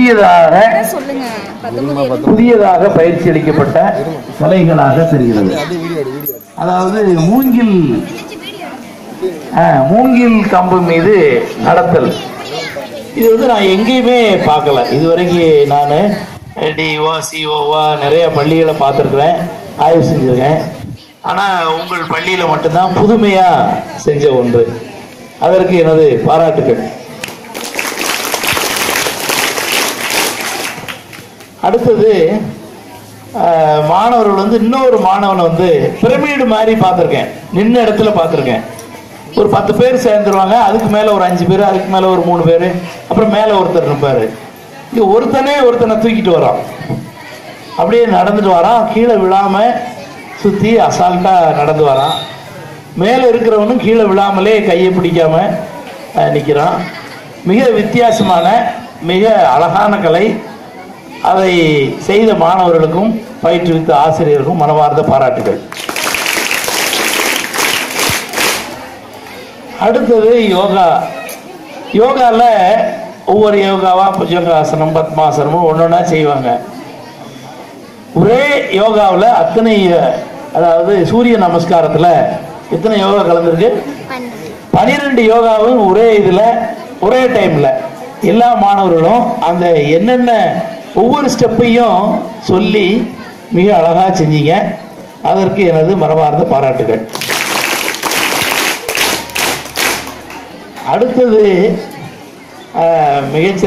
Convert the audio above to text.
புதியதாக சொல்லுங்க பத்தொன்பது புதியதாக பயிற்சி அளிக்கப்பட்ட கலைகளாக தெரிகிறது அதாவது மூங்கில் ஆ, மூங்கில் கம்பு மீது நடத்தல் இது வந்து நான் எங்கேயுமே பார்க்கல இது வரைக்கும் நான் டிஓ சிஓவா நிறைய பள்ளிகளை பார்த்துருக்குறேன் ஆய்வு செஞ்சிருக்கேன் ஆனால் உங்கள் பள்ளியில் மட்டும்தான் புதுமையாக செஞ்ச ஒன்று அதற்கு எனது பாராட்டுகள் அடுத்தது ஆஹ், மாணவர்கள் வந்து இன்னொரு மாணவனை வந்து பிரமிடு மாதிரி பார்த்துருக்கேன் நின்ன இடத்துல பார்த்துருக்கேன் ஒரு பத்து பேர் சேர்ந்துருவாங்க அதுக்கு மேலே ஒரு அஞ்சு பேர் அதுக்கு மேலே ஒரு மூணு பேர் அப்புறம் மேலே ஒருத்தர் இருப்பார் இங்கே ஒருத்தனே ஒருத்தனை தூக்கிட்டு வரான் அப்படியே நடந்துட்டு வரான் கீழே விழாம சுற்றி அசால்ட்டாக நடந்து வரான் மேலே இருக்கிறவனும் கீழே விழாமலே கையை பிடிக்காம நிற்கிறான் மிக வித்தியாசமான மிக அழகான கலை அதை செய்த மாணவர்களுக்கும் பயிற்றுவித்த ஆசிரியருக்கும் மனமார்ந்த பாராட்டுகள் அடுத்தது யோகா யோகால ஒவ்வொரு யோகாவா புஜங்காசனம் பத்மாசனமும் ஒன்றொன்னா செய்வாங்க ஒரே யோகாவில் அத்தனை அதாவது சூரிய நமஸ்காரத்தில் எத்தனை யோகா கலந்துருக்கு பனிரெண்டு யோகாவும் ஒரே இதில் ஒரே டைமில் எல்லா மாணவர்களும் அந்த என்னென்ன ஒவ்வொரு ஸ்டெப்பையும் சொல்லி மிக அழகாக செஞ்சீங்க அதற்கு எனது மனமார்ந்த பாராட்டுகள் அடுத்தது ஆஹ், மிகச்ச